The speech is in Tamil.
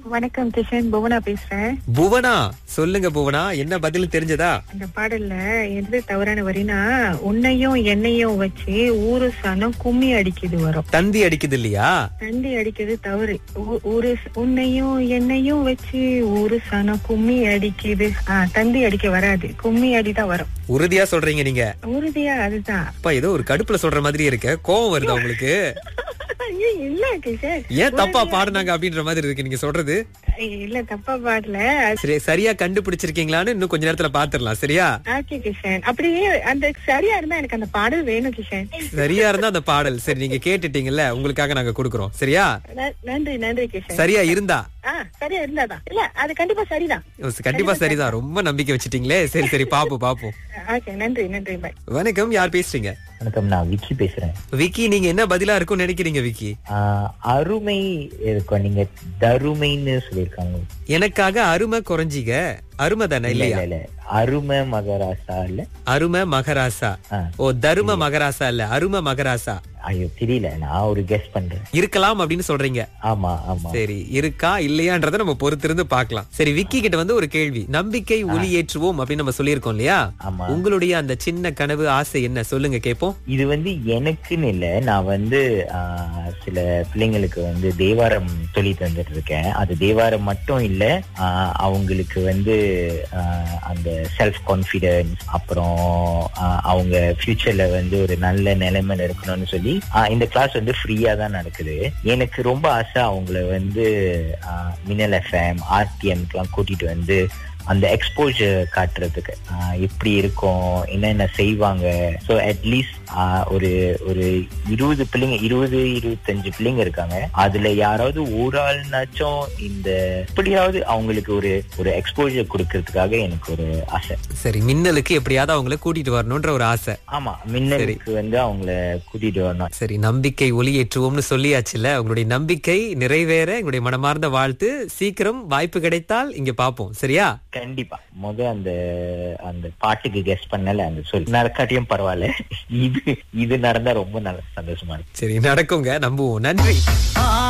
வணக்கம் கிஷன் புவனா பேசுறேன் புவனா சொல்லுங்க புவனா என்ன பதில் தெரிஞ்சதா அந்த பாடல்ல எது தவறான வரினா உன்னையும் என்னையும் வச்சு ஊரு சனம் கும்மி அடிக்குது வரும் தந்தி அடிக்குது இல்லையா தந்தி அடிக்கிறது தவறு ஊ- ஊரு ச- உன்னையும் என்னையும் வச்சு ஊரு சனம் கும்மி அடிக்குது ஆ, தந்தி அடிக்க வராது கும்மி அடிதான் வரும் உறுதியா சொல்றீங்க நீங்க உறுதியா அதுதான் அப்பா ஏதோ ஒரு கடுப்புல சொல்ற மாதிரி இருக்க கோவம் வருதா உங்களுக்கு ஐயோ, இல்ல கிஷன் ஏன் தப்பா பாடுனாங்க அப்படின்ற மாதிரி இருக்கு நீங்க சொல்றது இல்ல தப்பா பாடல சரி சரியா கண்டுபிடிச்சிருக்கீங்களான்னு இன்னும் கொஞ்ச நேரத்துல பாத்துரலாம் சரியா ஓகே கிஷன் அப்படியே அந்த சரியா இருந்தா எனக்கு அந்த பாடல் வேணும் கிஷன் சரியா இருந்தா அந்த பாடல் சரி நீங்க கேட்டுட்டீங்கல்ல உங்களுக்காக நாங்க கொடுக்குறோம் சரியா ந- நன்றி நன்றி கிஷன் சரியா இருந்தா ஆ சரியா இருந்தாதான் இல்ல அது கண்டிப்பா சரிதான் ஓ, கண்டிப்பா சரிதான் ரொம்ப நம்பிக்கை வச்சிட்டீங்களே சரி சரி பாப்போம் பாப்போம் ஓகே நன்றி நன்றி பாய் வணக்கம் யார் பேசுறீங்க வணக்கம் நான் விக்கி பேசுறேன் விக்கி நீங்க என்ன பதிலா இருக்கும்னு நினைக்கிறீங்க விக்கி ஆஹ் அருமை இருக்கும் நீங்க தருமைன்னு சொல்லியிருக்காங்க எனக்காக அருமை குறைஞ்சிக அருமை தானே இல்ல இல்லையா இல்ல இல்ல அருமை மகராசா இல்ல அருமை மகராசா ஆ. ஓ தரும மகராசா இல்ல அருமை மகராசா ஐயோ தெரியல நான் ஒரு கெஸ் பண்றேன் இருக்கலாம் அப்படின்னு சொல்றீங்க ஆமா ஆமா சரி இருக்கா இல்லையான்றத நம்ம பொறுத்திருந்து பார்க்கலாம் சரி விக்கி கிட்ட வந்து ஒரு கேள்வி நம்பிக்கை ஒளி ஏற்றுவோம் அப்படின்னு நம்ம சொல்லியிருக்கோம் இல்லையா ஆமா உங்களுடைய அந்த சின்ன கனவு ஆசை என்ன சொல்லுங்க கேப்போம் இது வந்து எனக்குன்னு இல்ல நான் வந்து ஆஹ், சில பிள்ளைங்களுக்கு வந்து தேவாரம் சொல்லி தந்துட்டு இருக்கேன் அது தேவாரம் மட்டும் இல்ல ஆஹ், அவங்களுக்கு வந்து ஆஹ், அந்த செல்ஃப் கான்பிடன்ஸ் அப்புறம் ஆஹ், அவங்க ஃபியூச்சர்ல வந்து ஒரு நல்ல நிலைமையில இருக்கணும்னு சொல்லி ஆஹ், இந்த கிளாஸ் வந்து ஃப்ரீயா தான் நடக்குது எனக்கு ரொம்ப ஆசை அவங்கள வந்து ஆஹ், மின்னல் எஃப்எம் ஆர்டிஎம்க்கெல்லாம் கூட்டிட்டு வந்து அந்த எக்ஸ்போஜர் காட்டுறதுக்கு ஆஹ் எப்படி இருக்கும் என்னென்ன செய்வாங்க ஸோ அட்லீஸ்ட் ஒரு ஒரு இருபது பிள்ளைங்க இருபது இருபத்தஞ்சு பிள்ளைங்க இருக்காங்க அதுல யாராவது ஒரு ஆள்னாச்சும் இந்த எப்படியாவது அவங்களுக்கு ஒரு ஒரு எக்ஸ்போஜர் கொடுக்கறதுக்காக எனக்கு ஒரு ஆசை சரி மின்னலுக்கு எப்படியாவது அவங்கள கூட்டிட்டு வரணும்ன்ற ஒரு ஆசை ஆமா மின்னலுக்கு வந்து அவங்கள கூட்டிட்டு வரணும் சரி நம்பிக்கை ஒளியேற்றுவோம்னு சொல்லியாச்சுல உங்களுடைய நம்பிக்கை நிறைவேற எங்களுடைய மனமார்ந்த வாழ்த்து சீக்கிரம் வாய்ப்பு கிடைத்தால் இங்க பாப்போம் சரியா கண்டிப்பா முத அந்த அந்த பாட்டுக்கு கெஸ் பண்ணல அந்த சொல் நடக்காட்டியும் பரவாயில்ல இது இது நடந்தா ரொம்ப நல்ல சந்தோஷமா இருக்கு சரி நடக்குங்க நம்புவோம் நன்றி